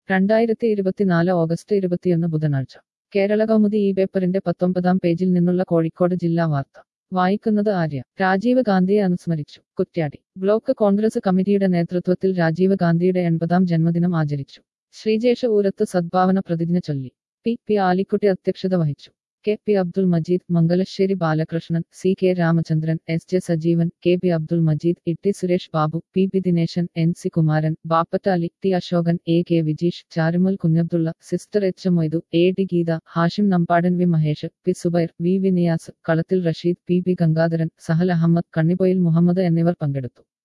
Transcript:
രണ്ടായിരത്തി ഇരുപത്തിനാല് ഓഗസ്റ്റ് ഇരുപത്തിയൊന്ന് ബുധനാഴ്ച കേരള കൗമുദി ഈ പേപ്പറിന്റെ പത്തൊമ്പതാം പേജിൽ നിന്നുള്ള കോഴിക്കോട് ജില്ലാ വാർത്ത വായിക്കുന്നത് ആര്യ രാജീവ് ഗാന്ധിയെ അനുസ്മരിച്ചു കുറ്റ്യാടി ബ്ലോക്ക് കോൺഗ്രസ് കമ്മിറ്റിയുടെ നേതൃത്വത്തിൽ രാജീവ് ഗാന്ധിയുടെ എൺപതാം ജന്മദിനം ആചരിച്ചു ശ്രീജേഷ ഊരത്ത് സദ്ഭാവന പ്രതിജ്ഞ ചൊല്ലി പി പി ആലിക്കുട്ടി അധ്യക്ഷത വഹിച്ചു K P Abdul Majeed Mangalassery Balakrishnan C K Ramachandran S J Sajeevan K P Abdul Majeed Itty Suresh Babu P P Dineshan N C Kumaran Bappattali T Ashokan A K Vijeesh Charumal Kunhabdulla sister H Moidu A D Geetha Hashim Nambadan V Mahesh P Zubair V V Niyas Kalathil Rasheed P P Gangadharan Sahal Ahmed Kannippoyil Muhammad എന്നിവർ പങ്കെടുത്തു